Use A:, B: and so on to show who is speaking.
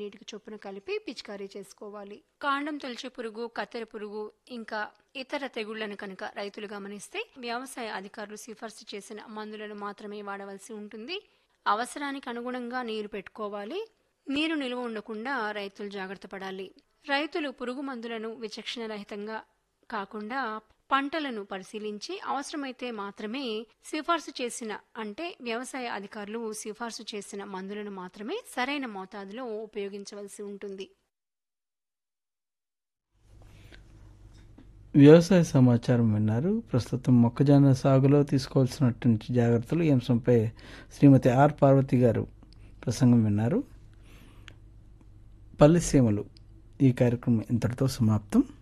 A: నీటికి చొప్పున కలిపి పిచికారీ చేసుకోవాలి కాండం తొలిచే పురుగు కత్తెర పురుగు ఇంకా ఇతర తెగుళ్లను కనుక రైతులు గమనిస్తే వ్యవసాయ అధికారులు సిఫార్సు చేసిన మందులను మాత్రమే వాడవలసి ఉంటుంది అవసరానికి అనుగుణంగా నీరు పెట్టుకోవాలి నీరు నిల్వ ఉండకుండా రైతులు జాగ్రత్త పడాలి రైతులు పురుగు మందులను విచక్షణ రహితంగా కాకుండా పంటలను పరిశీలించి అవసరమైతే మాత్రమే సిఫార్సు చేసిన అంటే వ్యవసాయ అధికారులు సిఫార్సు చేసిన మందులను మాత్రమే సరైన మోతాదులో ఉపయోగించవలసి ఉంటుంది
B: వ్యవసాయ సమాచారం విన్నారు ప్రస్తుతం మొక్కజొన్న సాగులో తీసుకోవాల్సినటువంటి జాగ్రత్తలు ఈ అంశంపై శ్రీమతి ఆర్ పార్వతి గారు ప్రసంగం విన్నారు పల్లెసీమలు ఈ కార్యక్రమం ఇంతటితో సమాప్తం